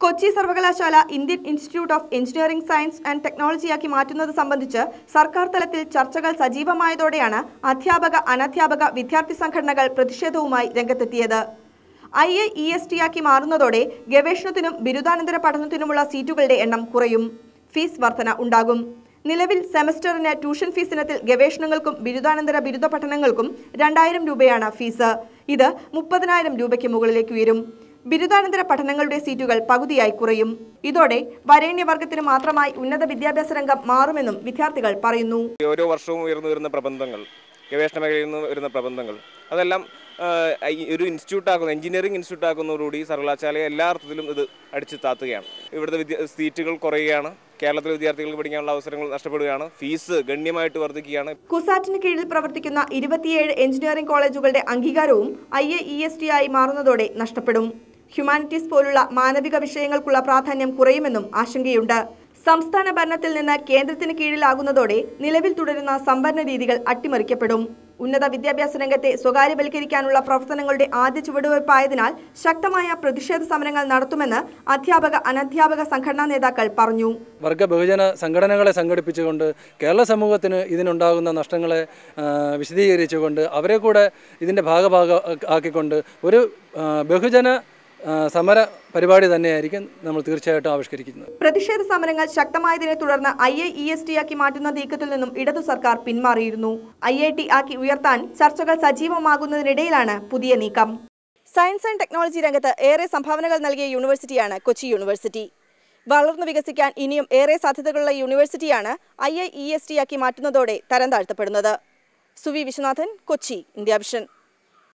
കൊച്ചി സർവകലാശാല Indian Institute of Engineering Science and ടെക്നോളജിയാക്കി മാറ്റുന്നത് സംബന്ധിച്ച് സർക്കാർ തലത്തിൽ ചർച്ചകൾ സജീവമായതോടെയാണ് അധ്യാപക അനധ്യാപക വിദ്യാർത്ഥി സംഘടനകൾ പ്രതിഷേധവുമായി രംഗത്തെത്തിയത് I A E S T ആക്കി മാറുന്നതോടെ ഗവേഷണത്തിനും ബിരുദാനന്തര പഠനത്തിനുമുള്ള സീറ്റുകളുടെ എണ്ണം കുറയും ഫീസ് വർധന ഉണ്ടാകും നിലവിൽ സെമസ്റ്ററിന് ട്യൂഷൻ ഫീസ് ഇനത്തിൽ ഗവേഷണങ്ങൾക്കും ബിരുദാനന്തര ബിരുദ പഠനങ്ങൾക്കും രണ്ടായിരം രൂപയാണ് ഫീസ് ഇത് മുപ്പതിനായിരം രൂപയ്ക്ക് മുകളിലേക്ക് ഉയരും ബിരുദാനന്തര പഠനങ്ങളുടെ സീറ്റുകൾ പകുതിയായി കുറയും ഇതോടെ വരേണ്യവർഗത്തിന് മാത്രമായി ഉന്നത വിദ്യാഭ്യാസ രംഗം മാറുമെന്നും വിദ്യാർത്ഥികൾ പറയുന്നു ഓരോ വർഷവും ഉയർന്നു വരുന്ന പ്രബന്ധങ്ങൾ ഗവേഷണ മേഖലയിൽ നിന്ന് വരുന്ന പ്രബന്ധങ്ങൾ അതെല്ലാം ആ, ഈ ഒരു ഇൻസ്റ്റിറ്റ്യൂട്ട് ആക്കുന്ന എഞ്ചിനീയറിംഗ് ഇൻസ്റ്റിറ്റ്യൂട്ട് ആക്കുന്നതോടുകൂടി സർവകലാശാലയെ എല്ലാ അർത്ഥത്തിലും ഇത് അടിച്ചു താത്തുകയാണ് ഇവിടുത്തെ വിദ്യ സീറ്റുകൾ കുറയുകയാണ് കേരളത്തിലെ വിദ്യാർത്ഥികൾക്ക് പഠിക്കാനുള്ള അവസരങ്ങൾ നഷ്ടപ്പെടുകയാണ് ഫീസ് ഗണ്യമായിട്ട് വർദ്ധിക്കുകയാണ് കുസാറ്റിന് കീഴിൽ പ്രവർത്തിക്കുന്ന ഇരുപത്തിയേഴ് എഞ്ചിനീയറിംഗ് കോളേജുകളുടെ അംഗീകാരവും I A E S T ആയി മാറുന്നതോടെ നഷ്ടപ്പെടും ഹ്യൂമാനിറ്റീസ് പോലുള്ള മാനവിക വിഷയങ്ങൾക്കുള്ള പ്രാധാന്യം കുറയുമെന്നും ആശങ്കയുണ്ട് സംസ്ഥാന ഭരണത്തിൽ നിന്ന് കേന്ദ്രത്തിന് കീഴിലാകുന്നതോടെ നിലവിൽ തുടരുന്ന സംഭരണ രീതികൾ അട്ടിമറിക്കപ്പെടും ഉന്നത വിദ്യാഭ്യാസ രംഗത്തെ സ്വകാര്യവൽക്കരിക്കാനുള്ള പ്രവർത്തനങ്ങളുടെ ആദ്യ ചുവടുവയ്പായതിനാൽ ശക്തമായ പ്രതിഷേധ സമരങ്ങൾ നടത്തുമെന്ന് അധ്യാപക അനധ്യാപക സംഘടനാ നേതാക്കൾ പറഞ്ഞു വർഗ ബഹുജന സംഘടനകളെ സംഘടിപ്പിച്ചുകൊണ്ട് കേരള സമൂഹത്തിന് ഇതിനുണ്ടാകുന്ന നഷ്ടങ്ങളെ ആ, വിശദീകരിച്ചുകൊണ്ട് അവരെ കൂടെ ഇതിൻ്റെ ഭാഗഭാഗ ആക്കിക്കൊണ്ട് ഒരു ആ, ബഹുജന ആ, സമര പരിപാടി തന്നെയായിരിക്കും നമ്മൾ തീർച്ചയായിട്ടും ആവിഷ്കരിക്കുന്നത് പ്രതിഷേധ സമരങ്ങൾ ശക്തമായതിനെ തുടർന്ന് I A E S T ആക്കി മാറ്റുന്ന നീക്കത്തിൽ നിന്നും ഇടതു സർക്കാർ പിന്മാറിയിരുന്നു ഐ ഐ ടി ആക്കി ഉയർത്താൻ ചർച്ചകൾ സജീവമാകുന്നതിനിടയിലാണ് പുതിയ നീക്കം സയൻസ് ആൻഡ് ടെക്നോളജി രംഗത്ത് ഏറെ സംഭാവനകൾ നൽകിയ യൂണിവേഴ്സിറ്റിയാണ് കൊച്ചി യൂണിവേഴ്സിറ്റി വളർന്നു വികസിക്കാൻ ഇനിയും ഏറെ സാധ്യതകളുള്ള യൂണിവേഴ്സിറ്റിയാണ് I I E S T ആക്കി മാറ്റുന്നതോടെ തരം താഴ്ത്തപ്പെടുന്നത് സുവി വിശ്വനാഥൻ കൊച്ചി ഇന്ത്യ വിഷൻ